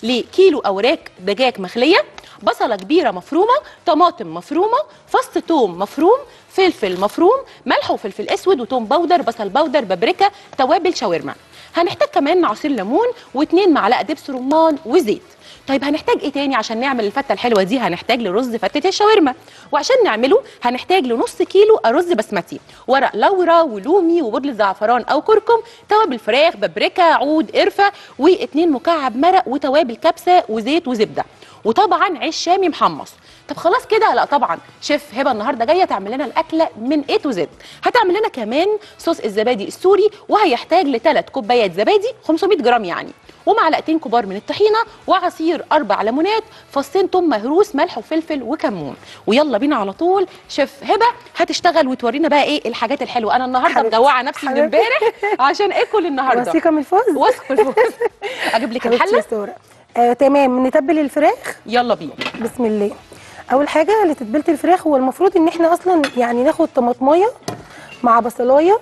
لكيلو اوراق دجاج مخليه بصله كبيره مفرومه طماطم مفرومه فص ثوم مفروم فلفل مفروم ملح وفلفل اسود وتوم باودر بصل باودر بابريكا توابل شاورما هنحتاج كمان عصير ليمون واتنين معلقه دبس رمان وزيت طيب هنحتاج ايه تاني عشان نعمل الفته الحلوه دي هنحتاج لرز فتة الشاورما وعشان نعمله هنحتاج لنص كيلو رز بسمتي ورق لورا ولومي وبودل زعفران او كركم توابل فراخ بابريكا عود قرفه واتنين مكعب مرق وتوابل كبسه وزيت وزبده وطبعا عيش شامي محمص طب خلاص كده لا طبعا شيف هبه النهارده جايه تعمل لنا الاكله من اي تو زد هتعمل لنا كمان صوص الزبادي السوري وهيحتاج لثلاث كوبايات زبادي 500 جرام يعني ومعلقتين كبار من الطحينه وعصير اربع ليمونات فصين توم مهروس ملح وفلفل وكمون ويلا بينا على طول شيف هبه هتشتغل وتورينا بقى ايه الحاجات الحلوه انا النهارده حبيبتي. مجوعه نفسي من حبيبتي. امبارح عشان اكل النهارده وثيقه من الفوز واثق في الفوز اجيب لك حبيبتي الحله يا ساره آه تمام نتبل الفراخ يلا بينا بسم الله اول حاجه لتتبيله الفراخ هو المفروض ان احنا اصلا يعني ناخد طماطمايه مع بصلايه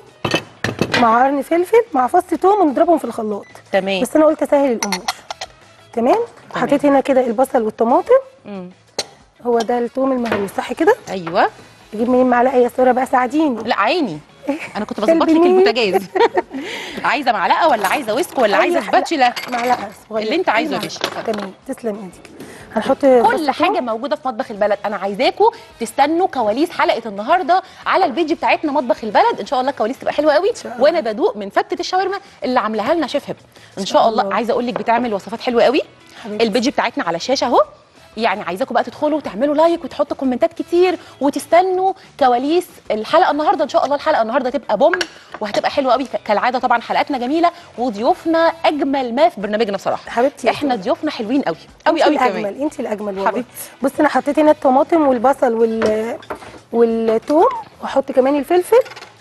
مع قرن فلفل مع فص توم ونضربهم في الخلاط تمام بس انا قلت اسهل الامور تمام حطيت هنا كده البصل والطماطم مم. هو ده التوم المهروس صح كده ايوه اجيب منين معلقه يا ساره بقى ساعديني لا عيني انا كنت بظبط لك قلبي مين؟ البوتاجاز عايزه معلقه ولا عايزه ويسك ولا أي عايزه حاجة. سباتشولا معلقه صغيره اللي انت عايزه أي يا معلقة. باشا. تمام تسلم ايدك هنحط كل فص توم. حاجه موجوده في مطبخ البلد انا عايزاكم تستنوا كواليس حلقه النهارده على البيج بتاعتنا مطبخ البلد ان شاء الله الكواليس تبقى حلوه قوي شاء الله. وانا بدوق من فتة الشاورما اللي عاملاها لنا شيف هبه ان شاء الله الله. عايزه اقول لك بتعمل وصفات حلوه قوي حبيبتي. البيج بتاعتنا على الشاشه اهو يعني عايزاكم بقى تدخلوا وتعملوا لايك وتحطوا كومنتات كتير وتستنوا كواليس الحلقه النهارده ان شاء الله الحلقه النهارده تبقى بوم وهتبقى حلوه قوي ك- كالعاده طبعا حلقاتنا جميله وضيوفنا اجمل ما في برنامجنا بصراحه حبيبتي يا احنا سارة. ضيوفنا حلوين قوي قوي انت قوي كمان الاجمل انت الاجمل والله حبيبتي. بصي انا حطيت هنا الطماطم والبصل وال والثوم واحط كمان الفلفل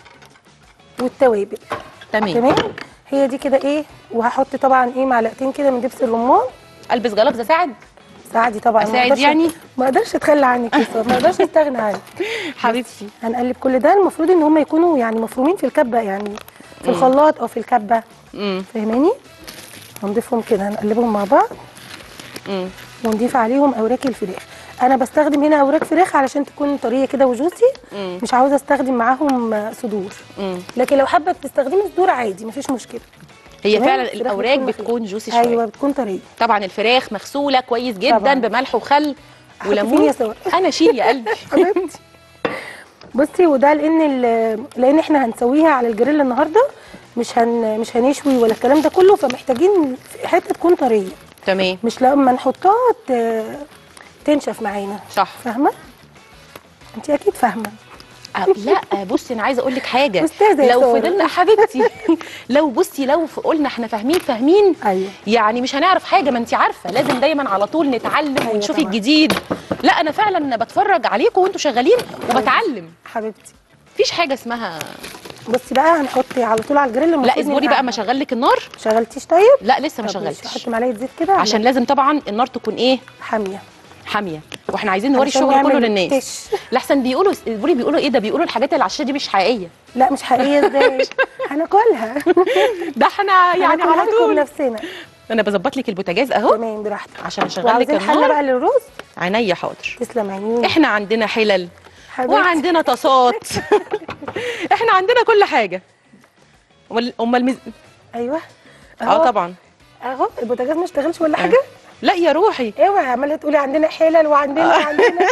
والتوابل تمام تمام هي دي كده ايه وهحط طبعا ايه معلقتين كده من دبس الرمان البس جلافز اساعد ساعدي طبعا ما أساعد أقدرش- يعني؟ ما اقدرش اتخلى عنك يا ساره ما اقدرش استغنى عنك حبيبتي هنقلب كل ده المفروض ان هم يكونوا يعني مفرومين في الكبه يعني في الخلاط او في الكبه امم فاهماني هنضيفهم كده هنقلبهم مع بعض امم ونضيف عليهم اوراق الفراخ انا بستخدم هنا اوراق فراخ علشان تكون طريه كده وجوسي مم. مش عاوزه استخدم معاهم آه، صدور امم لكن لو حابه تستخدمي صدور عادي مفيش مشكله هي تمام؟ فعلا الفراخ الاوراق بتكون بتكون مخلوقة. جوسي شويه ايوه بتكون طريه طبعا الفراخ مغسوله كويس جدا طبعاً. بملح وخل فين وليمون يا سارة؟ انا شيل يا قلبي حبيبتي بصي وده لان ال- لان احنا هنسويها على الجريل النهارده مش هن مش هنشوي ولا الكلام ده كله فمحتاجين حته تكون طريه تمام مش لما نحطها ت- تنشف معانا صح فاهمه انت اكيد فاهمه أه، لا بصي انا عايزه اقول لك حاجه أستاذة يا لو سارة. فضلنا حبيبتي لو بصي لو ف- قلنا احنا فاهمين فاهمين ايوه يعني مش هنعرف حاجه ما انت عارفه لازم دايما على طول نتعلم أيوة ونشوف طبعاً. الجديد لا انا فعلا بتفرج عليكم وانتوا شغالين وبتعلم حبيبتي مفيش حاجه اسمها بصي بقى هنحط على طول على الجريل لا المفروض اصبري ننقع. بقى ما اشغل لك النار شغلتيش طيب لا لسه ما طب ماشي، شغلتش احط معلقه زيت كده عشان لازم طبعا النار تكون ايه حاميه حاميه واحنا عايزين نوري علشان الشغل كله نعمل للناس تش. لحسن بيقولوا اصبري بيقولوا ايه ده بيقولوا الحاجات اللي على الشاشه دي مش حقيقيه لا مش حقيقيه ازاي هناكلها ده احنا يعني هناكلها على لكم طول بنفسنا انا بظبط لك البوتاجاز اهو تمام براحتك عشان اشغل لك وعاوزين حله النار بقى للرز عينيا حاضر تسلم عينيك احنا عندنا حلل حبيبتي. وعندنا طاسات احنا عندنا كل حاجه امال امال مز... ايوه اه طبعا اهو البوتاجاز ما اشتغلش ولا حاجه لا يا روحي اوعي عماله تقولي عندنا حلل وعندنا وعندنا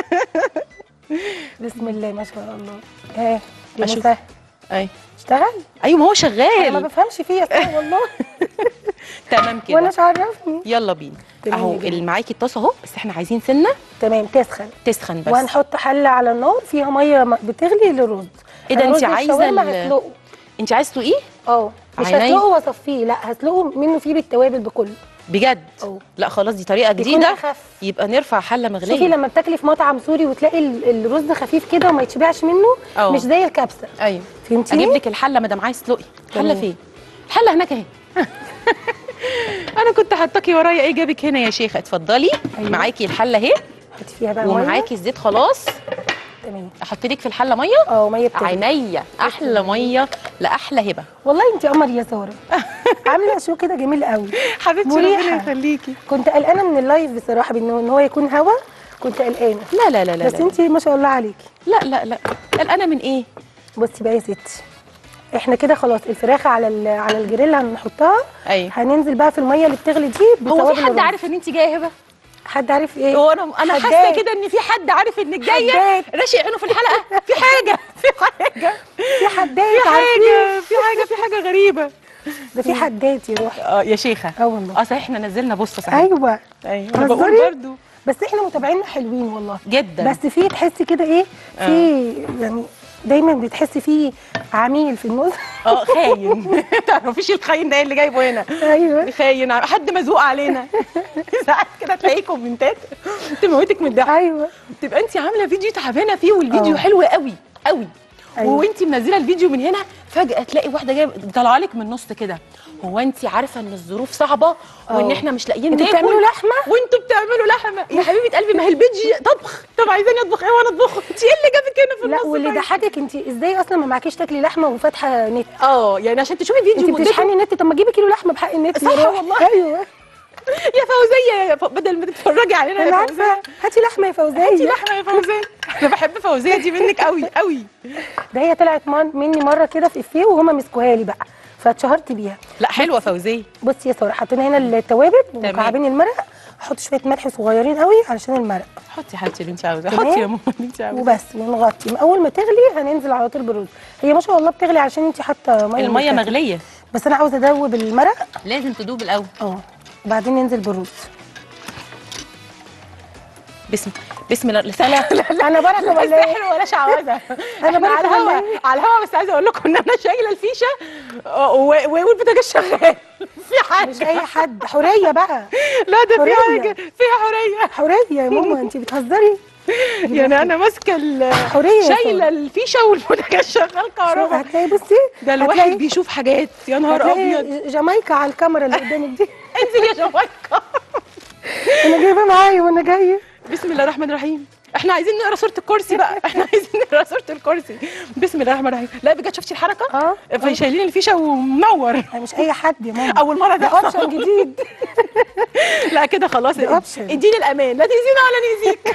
بسم الله ما شاء الله ها يا أشوف. مسهل اي اشتغل ايوه ما هو انا ما شغال بفهمش فيه يا ساره والله تمام وانا كده مش عرفني يلا بينا تمام اهو يا جميل. اللي معاكي الطاسه اهو بس احنا عايزين سنه تمام تسخن تسخن بس وهنحط حله على النار فيها ميه م- بتغلي للرز إيه ده، أنا أنت رز عايزة الشاورما ال- هسلقه انت عايز تقيه اه مش عيني. هسلقه واصفيه لا هسلقه منه فيه بالتوابل بكله بجد اه لا خلاص دي طريقه يكون جديده أخف. يبقى نرفع حله شوفي مغليه لما بتاكلي في مطعم سوري وتلاقي ال- الرز خفيف كده وما يتشبعش منه اه. مش زي الكبسه ايوه فهمتيني اجيب لك الحله مدام عايز تسلقي الحله تمام. فين الحله هناك اهي انا كنت حطاكي ورايا ايه جابك هنا يا شيخه اتفضلي أيوة. معاكي الحله اهي حطي فيها بقى ميه ومعاكي الزيت خلاص تمام احط لك في الحله ميه اه ميه بتغلي عينيا احلى ميه لاحلى هبه والله انت قمر يا ساره عامله شو كده جميل قوي حبيبتي مريحة. ربنا يخليكي كنت قلقانه من اللايف بصراحه بانه ان هو يكون هوا كنت قلقانه لا لا لا لا بس لا. انت ما شاء الله عليكي لا لا لا قلقانه من ايه بصي بقى يا ستي احنا كده خلاص الفراخ على ال- على الجريل هنحطها ايوه هننزل بقى في الميه اللي بتغلي دي هو في بتوابل حد الرز. عارف ان انت جايه هبه حد عارف ايه هو انا انا حاسه حداد. كده ان في حد عارف انك جايه حداد. راشق عينه في الحلقه في حاجه في حاجه في حدات في عارفين حاجه في حاجه في حاجه غريبه ده في حدات يا روحي اه يا شيخه اه والله اه صحيح احنا نزلنا بص صحيح ايوه ايوه انا بقول هزاري؟ برضو بس احنا متابعيننا حلوين والله جدا بس في تحسي كده ايه في يعني دايما بتحسي في عميل في النص اه خاين تعرفيش الخاين ده إيه اللي جايبه هنا ايوه خاين حد مزوق علينا ساعات كده تلاقيه كومنتات تموتك من الضحك ايوه تبقى انت عامله فيديو تعبانه فيه والفيديو اه. حلو قوي قوي أيوة. وانت منزله الفيديو من هنا فجاه تلاقي واحده جايه طالعه لك من النص كده هو انت عارفه ان الظروف صعبه وان اه. احنا مش لاقيين انتوا ناكل بتعملوا لحمه وانتوا بتعملوا لحمه يا حبيبه قلبي ما هي البيج طبخ طب عايزاني اطبخ ايه وانا اطبخه انت ايه اللي جابك هنا في لا النص واللي طيب؟ ضحكك انت ازاي اصلا ما معكيش تاكلي لحمه وفاتحه نت اه يعني عشان تشوفي فيديو انت مدته بتشحني نت طب ما تجيبي كيلو لحمه بحق النت يا صح روحي. والله. ايوه يا فوزيه يا ف... بدل ما تتفرجي علينا انا يا عارفه فوزيه هاتي لحمه يا انت فوزيه لحمه يا فوزيه انا بحب فوزيه دي منك قوي قوي ده هي طلعت من- مني مره كده في افيه وهما مسكوها لي بقى فاتشهرت بيها لا حلوه فوزيه بصي يا ساره حطينا هنا التوابل ومكعبين المرق احط شويه ملح صغيرين قوي علشان المرق حطي يا حبيبتي اللي انت عاوزاه تمام. حطي يا ماما اللي انت عاوزاه وبس ونغطي من اول ما تغلي هننزل على طول بالرز هي ما شاء الله بتغلي عشان انت حاطه ميه الميه من الكتل. مغليه بس انا عاوزه ادوب المرق لازم تدوب الاول اه وبعدين ننزل بالرز بسم بسم الله لا لا انا بركه لا ولا ايه سحر ولا شعوذه أنا انا على بركة ولا الهوا إيه؟ على الهوا بس عايزه اقول لكم ان انا شايله الفيشه و- و- والبوتاجاز شغال في حاجه مش اي حد حوريه بقى لا ده في حرية. حاجه فيها حريه حوريه يا ماما انت بتهزري يعني انا ماسكه ال- حوريه يا شايله سارة. الفيشه والبوتاجاز شغال كهرباء هتلاقي بصي ده الواحد هتلاقي- بيشوف حاجات يا نهار ابيض هتلاقي جامايكا على الكاميرا اللي قدامك دي انزل يا جمايكا انا جايبه معايا وانا جايه بسم الله الرحمن الرحيم احنا عايزين نقرا سوره الكرسي بقى احنا عايزين نقرا سوره الكرسي بسم الله الرحمن الرحيم لا بجد شفتي الحركه اه شايلين الفيشه ومنور أنا مش اي حد يا ماما اول مره ده ده اوبشن جديد لا كده خلاص ده option. اديني الامان لا تاذينا ولا ناذيك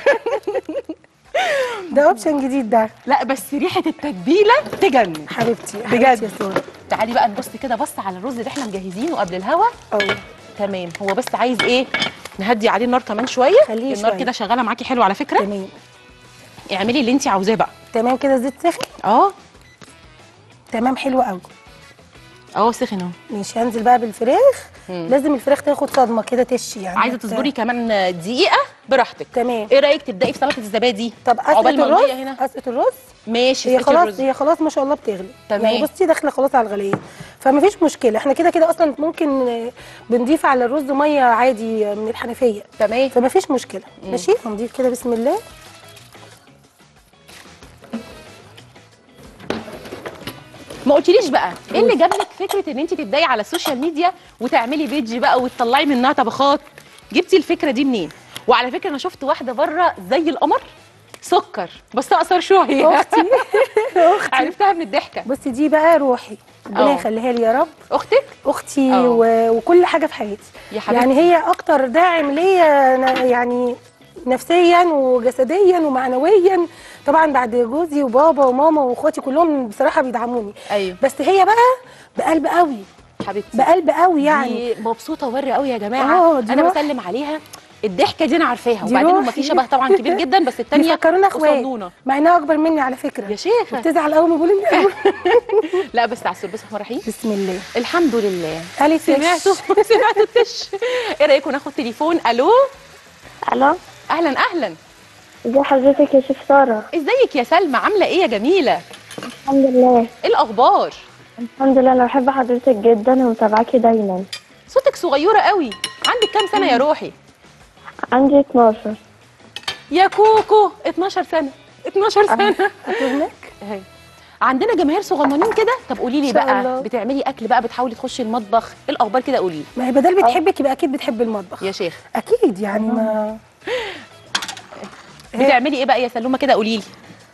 ده اوبشن جديد ده لا بس ريحه التتبيله تجنن حبيبتي بجد. حبيبتي يا ساره تعالي بقى نبص كده بص على الرز اللي احنا مجهزينه قبل الهوا اه تمام هو بس عايز ايه نهدي عليه النار كمان شويه خليه النار شوية. كده شغاله معاكي حلو على فكره تمام اعملي اللي انت عاوزاه بقى تمام كده زيت سخن اه تمام حلو قوي اه سخن اهو ماشي هنزل بقى بالفراخ مم. لازم الفراخ تاخد صدمه كده تش يعني عايزه بت- تصبري كمان دقيقه براحتك تمام ايه رايك تبداي في سلطه الزبادي طب قسقه عقبال ما الرز الميه هنا قسقه الرز ماشي هي سقي خلاص الرز. هي خلاص ما شاء الله بتغلي تمام. يعني بصي داخله خلاص على الغليه فما فيش مشكله احنا كده كده اصلا ممكن آه، بنضيف على الرز ميه عادي آه، من الحنفيه تمام فما فيش مشكله ماشي هنضيف كده بسم الله ما قلتليش بقى ايه اللي جاب لك فكره ان انت تبداي على السوشيال ميديا وتعملي بيج بقى وتطلعي منها طبخات جبتي الفكره دي منين وعلى فكره انا شفت واحده بره زي القمر سكر بس اقصر شويه اختي اختي عرفتها من الضحكه بصي دي بقى روحي ربنا اه. يخليها لي يا رب اختك اختي اه. و... وكل حاجه في حياتي يا حبيبتي يعني هي اكتر داعم ليا ن- يعني نفسيا وجسديا ومعنويا طبعا بعد جوزي وبابا وماما واخواتي كلهم بصراحه بيدعموني ايوه بس هي بقى بقلب قوي حبيبتي بقلب قوي يعني دي مبسوطه وري قوي يا جماعه اه، دي انا روح. بسلم عليها الضحكه دي انا عارفاها دي وبعدين هما روحي. في شبه طبعا كبير جدا بس الثانيه بيفكرونا اخوات قصنونه مع انها اكبر مني على فكره يا شيخه بتزعل قوي ما بقول إني- لا بس على السر بسم الله الرحمن الرحيم بسم الله الحمد لله قالت سمعتوا سمعتوا التش ايه رايكم ناخد تليفون الو الو اهلا اهلا ازي حضرتك يا شيف ساره ازيك يا سلمى عامله ايه يا جميله الحمد لله ايه الاخبار الحمد لله انا بحب حضرتك جدا ومتابعاكي دايما صوتك صغيره قوي عندك كام سنه يا روحي عندي 12 يا كوكو 12 سنه 12 سنه هناك اهي عندنا جماهير صغننين كده طب قولي لي إن شاء بقى الله. بتعملي اكل بقى بتحاولي تخشي المطبخ ايه الاخبار كده قولي لي ما هي بدل بتحبك يبقى اكيد بتحب المطبخ يا شيخ اكيد يعني ما هي- بتعملي ايه بقى يا سلومه كده قولي لي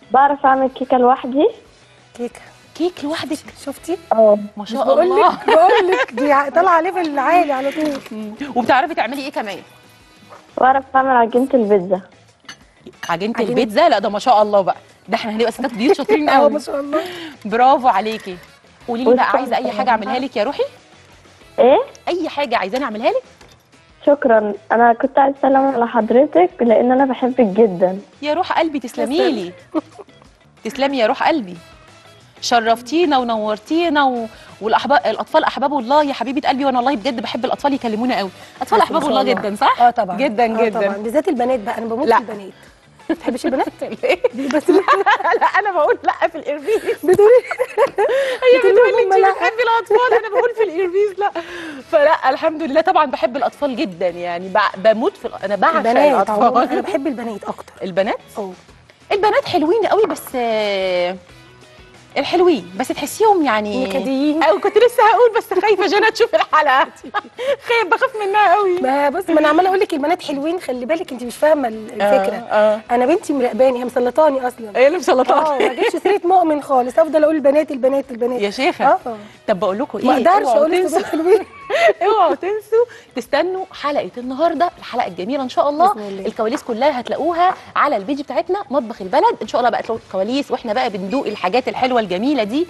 بعرف اعمل كيكه لوحدي كيكه كيك لوحدك شفتي اه ما شاء بقول الله لك بقول لك دي ع- طالعه ليفل عالي على طول وبتعرفي تعملي ايه كمان بعرف اعمل عجينه البيتزا عجينه عجينة- البيتزا لا ده ما شاء الله بقى ده احنا هنبقى ستات بيوت شاطرين اه قوي ما شاء الله برافو عليكي قولي لي بقى والصلصة عايزه اي حاجه اعملها لك يا روحي ايه اي حاجه عايزاني اعملها لك شكرا انا كنت عايز اسلم على حضرتك لان انا بحبك جدا يا روح قلبي تسلمي لي تسلمي يا روح قلبي شرفتينا ونورتينا و... والاحباب الاطفال احباب الله يا حبيبه قلبي وانا والله بجد بحب الاطفال يكلمونا قوي اطفال ما احباب شاء الله الله. جدا صح اه طبعا جدا آه جدا طبعا بالذات البنات بقى انا بموت لا. في البنات ما بتحبش البنات بس لا انا بقول لا في الايربيز بتقولي هي بتقولي بتقول لي هم انت لا. بتحبي الاطفال انا بقول في الايربيز لا فلا الحمد لله طبعا بحب الاطفال جدا يعني بع- بموت في ال- انا بعشق البنات عموما انا الاطفال بحب البنات اكتر البنات اه البنات حلوين قوي بس آه، الحلوين بس تحسيهم يعني نكديين. او كنت لسه هقول بس خايفه جنى تشوف الحلقه خايف بخاف منها قوي ما بص ما انا عماله اقول لك البنات حلوين خلي بالك انت مش فاهمه ال- الفكره اه انا بنتي مراقباني هي مسلطاني اصلا هي اللي اه مسلطاني ما جبتش سيره مؤمن خالص افضل اقول البنات البنات البنات يا شيخه اه طب بقول لكم ايه ما اقدرش اوعوا اقول تنسوا لك حلوين اوعوا تنسوا تستنوا حلقه النهارده الحلقه الجميله ان شاء الله بإذن الله. الكواليس كلها هتلاقوها على البيج بتاعتنا مطبخ البلد ان شاء الله بقى تلاقوا الكواليس واحنا بقى بندوق الحاجات الحلوه الجميله دي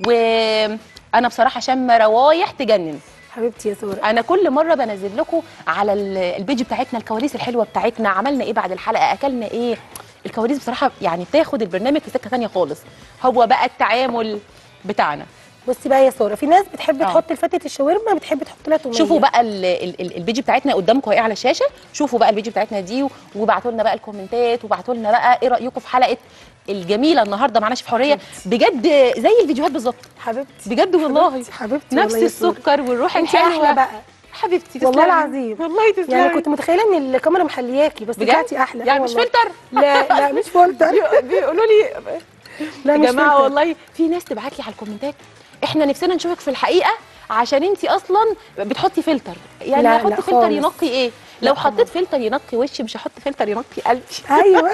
وانا بصراحه شامه روايح تجنن حبيبتي يا سوره انا كل مره بنزل لكم على ال- البيج بتاعتنا الكواليس الحلوه بتاعتنا عملنا ايه بعد الحلقه اكلنا ايه الكواليس بصراحه يعني بتاخد البرنامج في سكه ثانيه خالص هو بقى التعامل بتاعنا بصي بقى يا سوره في ناس بتحب آه. تحط لفتة الشاورما بتحب تحط لها توميه شوفوا بقى ال- ال- ال- البيج بتاعتنا قدامكم اهي على الشاشه شوفوا بقى البيج بتاعتنا دي وابعتوا لنا بقى الكومنتات وابعتوا لنا بقى ايه رايكم في حلقه الجميله النهارده معانا شيف حريه بجد زي الفيديوهات بالظبط حبيبتي بجد والله حبيبتي حبيبتي نفس والله يا سورة. السكر والروح انت الحلوه احلى بقى حبيبتي والله تسلمي. العظيم. والله تسلمي يعني كنت متخيله ان الكاميرا محلياكي بس بجد طلعتي احلى يعني آه مش والله. فلتر لا لا مش فلتر بي- بيقولوا لي لا يا مش جماعه فلتر. والله في ناس تبعت لي على الكومنتات احنا نفسنا نشوفك في الحقيقه عشان انت اصلا بتحطي فلتر يعني لا، هحط لا فلتر خالص. ينقي ايه لا لو حطيت فلتر ينقي وشي مش هحط فلتر ينقي قلبي ايوه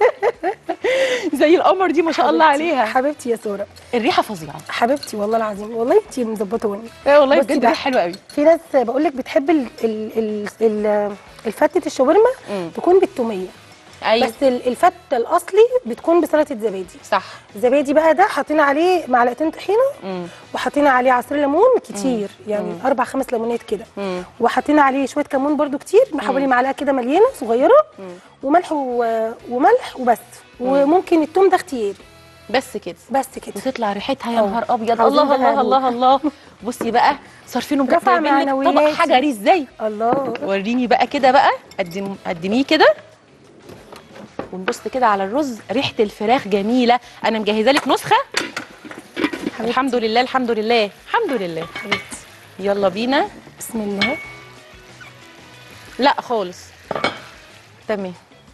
زي القمر دي ما شاء الله حبيبتي- عليها حبيبتي يا سوره الريحه فظيعه حبيبتي والله العظيم والله انت مظبطاني اه والله بصي بجد بقى. ريحه حلوه قوي في ناس بقول لك بتحب ال ال ال ال الفتة الشاورما مم. تكون بالتوميه ايوه بس ال- الفتة الاصلي بتكون بسلطه زبادي صح الزبادي بقى ده حاطين عليه معلقتين طحينه مم. وحاطين عليه عصير ليمون كتير يعني اربع خمس ليمونات كده مم. وحاطين عليه شويه كمون برده كتير حوالي معلقه كده مليانه صغيره وملح و- وملح وبس وممكن التوم ده اختياري بس كده بس كده وتطلع ريحتها يا اه. نهار ابيض عاوزين الله بقى الله الله الله بصي بقى صارفينه رفع جايبين لك طبق معنوياتي. حجري ازاي الله وريني بقى كده بقى قدم قدميه كده ونبص كده على الرز ريحه الفراخ جميله انا مجهزه لك نسخه الحمد لله الحمد لله الحمد لله حبيبتي يلا بينا بسم الله لا خالص تمام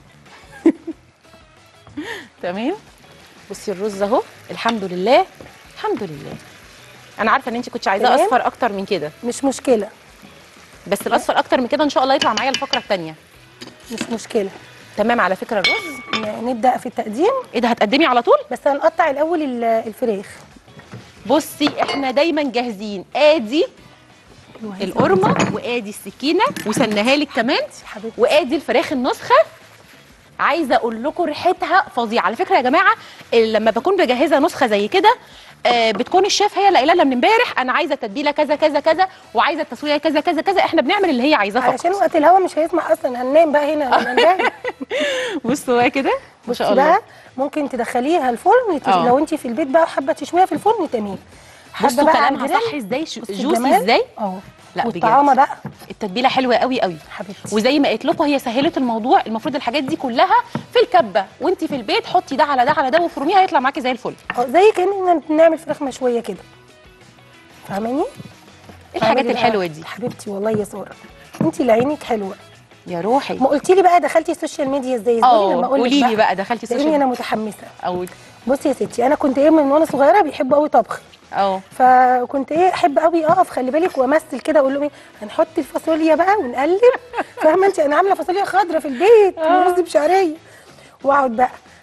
تمام بصي الرز اهو الحمد لله الحمد لله انا عارفه ان انت كنت عايزاه تمام. اصفر اكتر من كده مش مشكله بس الاصفر اكتر من كده ان شاء الله يطلع معايا الفقره الثانيه مش مشكله تمام على فكره الرز ن- نبدا في التقديم ايه ده هتقدمي على طول بس هنقطع الاول ال- الفراخ بصي احنا دايما جاهزين ادي القرمه وادي السكينه وسناها لك كمان حبيبتي. وادي الفراخ النسخه عايزه اقول لكم ريحتها فظيعه على فكره يا جماعه ال- لما بكون بجهزها نسخه زي كده آه بتكون الشيف هي اللي قايله لها من امبارح انا عايزه التتبيله كذا كذا كذا وعايزه التسويه كذا كذا كذا احنا بنعمل اللي هي عايزاه علشان فقط وقت الهوا مش هيسمح اصلا هننام بقى هنا لما نجهز بصوا بقى كده ما شاء بصي الله بقى ممكن تدخليها الفرن تش- اه. لو انت في البيت بقى وحابه تشويها في الفرن تمام حابه بصوا بقى على كلامها الجريل، صح ازاي شو- بصي جوسي الجمال. ازاي اه لا والطعامه بجد بقى التتبيله حلوه قوي قوي حبيبتي وزي ما قلت لكم هي سهلت الموضوع المفروض الحاجات دي كلها في الكبه وانت في البيت حطي ده على ده على ده وفرميها هيطلع معاكي زي الفل اه زي كاننا بنعمل فراخ مشويه كده فاهماني ايه الحاجات فاهمة بقى؟ الحلوه دي حبيبتي والله يا ساره انت اللي عينك حلوه يا روحي ما قلتي لي بقى دخلتي السوشيال ميديا ازاي ازاي اه لما اقول قولي لي لك بقى دخلتي لاني السوشيال انا متحمسه او بصي يا ستي انا كنت ايه من وانا صغيره بيحبوا قوي طبخي اه فكنت ايه احب قوي اقف خلي بالك وامثل كده اقول لهم ايه هنحط الفاصوليا بقى ونقلب فاهمه انت انا عامله فاصوليا خضراء في البيت ورز بشعريه واقعد بقى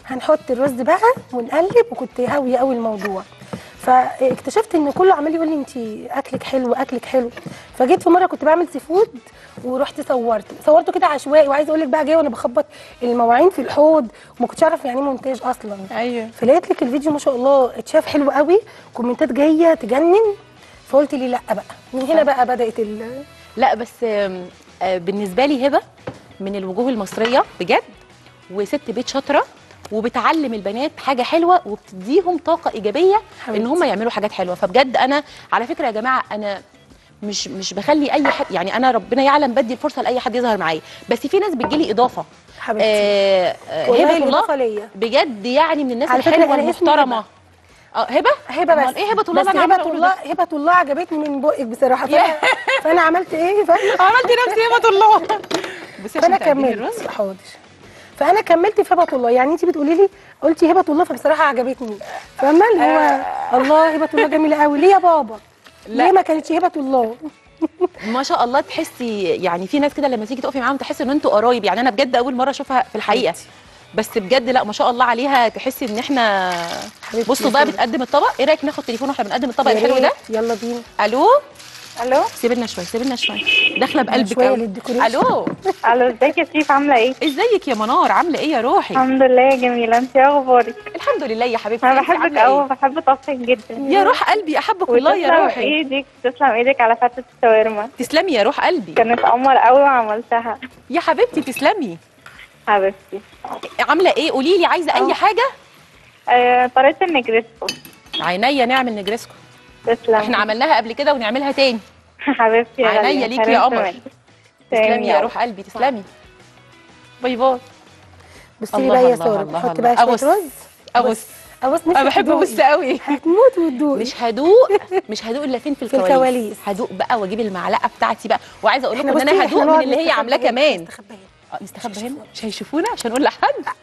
هنحط الرز بقى ونقلب وكنت هاويه قوي الموضوع فاكتشفت ان كله عمال يقول لي انت اكلك حلو اكلك حلو فجيت في مره كنت بعمل سي فود ورحت صورته صورته كده عشوائي وعايزه اقول لك بقى جايه وانا بخبط المواعين في الحوض وما كنتش اعرف يعني ايه مونتاج اصلا ايوه فلقيت لك الفيديو ما شاء الله اتشاف حلو قوي كومنتات جايه تجنن فقلت لي لا بقى من هنا بقى بدات ال لا بس آم، آه، بالنسبه لي هبه من الوجوه المصريه بجد وست بيت شاطره وبتعلم البنات حاجه حلوه وبتديهم طاقه ايجابيه ان حبيبتي. هم يعملوا حاجات حلوه فبجد انا على فكره يا جماعه انا مش مش بخلي اي حد يعني انا ربنا يعلم بدي الفرصه لاي حد يظهر معايا بس في ناس بتجيلي اضافه حبيبتي آه آه، والله هبه كانت الله إضافة ليا. بجد يعني من الناس على فكرة الحلوه أنا اسمي المحترمه هبة. اه هبه هبه أمال بس ايه هبه الله بس اللي انا عماله هبه اقوله الله ده هبه الله عجبتني من بقك بصراحه يا. فانا, فأنا عملت ايه فانا عملت نفسي هبه الله بصي عشان فانا تقدمي كملت الرز حاضر فانا كملت في هبه الله يعني انت بتقولي لي قلتي هبه الله فبصراحه عجبتني فاهمه اللي هو الله هبه الله جميله قوي ليه يا بابا لا. ليه ما كانتش هبه الله ما شاء الله تحسي يعني في ناس كده لما تيجي تقفي معاهم تحسي ان انتوا قرايب يعني انا بجد اول مره اشوفها في الحقيقه حبيبتي. بس بجد لا ما شاء الله عليها تحسي ان احنا حبيبتي بصوا يا بقى سارة. بتقدم الطبق ايه رايك ناخد تليفون واحنا بنقدم الطبق يا الحلو ده ريت، يلا بينا الو الو سيبنا شويه سيبنا شويه داخله بقلبك شوية قوي للديكوريشن. الو الو ازيك يا شيف عامله ايه ازيك يا منار عامله ايه يا روحي الحمد لله يا جميله انت ايه اخبارك الحمد لله يا حبيبتي انا انت بحبك عاملة قوي إيه؟ وبحب طبخك جدا يا روح قلبي احبك والله يا وتسلم روحي ايدك تسلم ايدك على فتة الشاورما تسلمي يا روح قلبي كانت قمر قوي وعملتها يا حبيبتي تسلمي حبيبتي عامله ايه قولي لي عايزه اي أه. حاجه آه طريقه النجريسكو عينيا نعمل نجرسكو تسلم احنا عملناها قبل كده ونعملها تاني حبيبتي يا عينيا غالية. ليكي يا حبيبتي قمر. منك. تسلمي يا يلا. روح قلبي تسلمي باي باي بصي لي الله بقى يا الله ساره الله حطي الله. بقى شويه أبص. رز ابص ابص انا بحب ابص قوي هتموت وتدوقي مش هدوق مش هدوق الا فين في في الكواليس الكواليس. هدوق بقى واجيب المعلقه بتاعتي بقى وعايزه اقول لكم ان بصي، انا إحنا هدوق من نقعد اللي هي عاملاه نستخبى هنا، كمان نستخبى هنا. آه، نستخبى هنا مش هيشوفونا مش هنقول لحد لا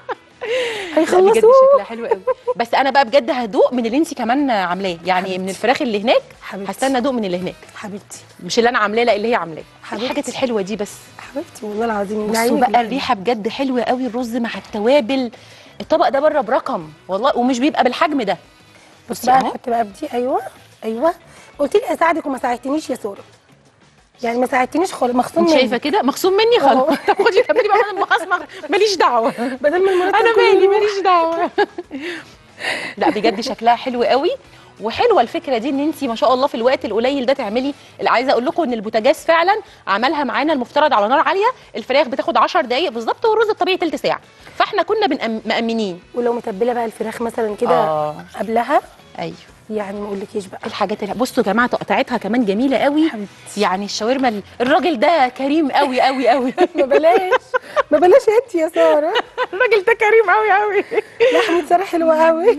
بجد هيخلصوا شكلها حلو قوي بس انا بقى بجد هدوق من اللي انت كمان عاملاه يعني من الفراخ اللي هناك حبيبتي. هستنى ادوق من اللي هناك حبيبتي مش اللي انا عاملاه لا اللي هي عاملاه حبيبتي. الحاجات الحلوه دي بس حبيبتي والله العظيم بصوا عينك بقى جميلة. الريحه بجد حلوه قوي الرز مع التوابل الطبق ده بره برقم والله ومش بيبقى بالحجم ده بصي بصي بقى اهو نحط بقى بدي ايوه ايوه قلت لي اساعدك وما ساعدتنيش يا ساره يعني ما ساعدتنيش خالص مخصوم انت مني شايفه كده مخصوم مني خلاص أهو. طب خدي كملي بقى انا المخاصمه ماليش دعوه بدل ما المرتب انا كله مالي يروح. ماليش دعوه لا بجد شكلها حلو قوي وحلوه الفكره دي ان انت ما شاء الله في الوقت القليل ده تعملي اللي عايزه اقول لكم ان البوتاجاز فعلا عملها معانا المفترض على نار عاليه الفراخ بتاخد 10 دقائق بالظبط والرز الطبيعي تلت ساعه فاحنا كنا بنأم- مأمنين ولو متبله بقى الفراخ مثلا كده آه. قبلها ايوه يعني ما اقولكيش بقى الحاجات اللي بصوا يا جماعه تقطيعتها كمان جميله قوي حبيبتي. يعني الشاورما ال- الراجل ده كريم قوي قوي قوي ما بلاش ما بلاش انت يا ساره الراجل ده كريم قوي قوي لحمه ساره حلوه قوي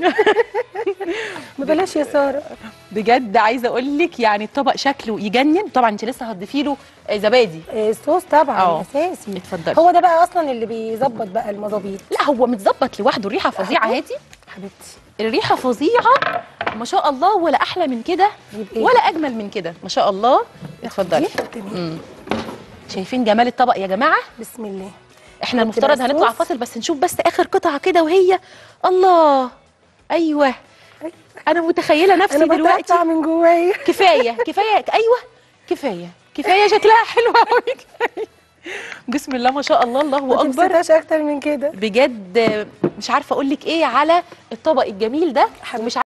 ما بلاش يا ساره بجد عايزه اقول لك يعني الطبق شكله يجنن طبعا انت لسه هتضيفي له آه، زبادي آه، الصوص طبعا آه. اساسي اتفضلي هو ده بقى اصلا اللي بيظبط بقى المظابيط لا هو متظبط لوحده الريحه فظيعه هاتي حبيبتي الريحه فظيعه ما شاء الله ولا احلى من كده يبقى ولا اجمل من كده ما شاء الله اتفضلي تمام مم. شايفين جمال الطبق يا جماعه بسم الله احنا حط المفترض بقى هنطلع الصوص. فاصل بس نشوف بس اخر قطعه كده وهي الله ايوه انا متخيله نفسي انا دلوقتي بتقطع من جوايا كفايه كفايه ايوه كفايه كفايه شكلها حلو قوي كفايه بسم الله ما شاء الله الله ما اكبر تبسطهاش اكتر من كده بجد مش عارفه اقول لك ايه على الطبق الجميل ده حبيبتي. ومش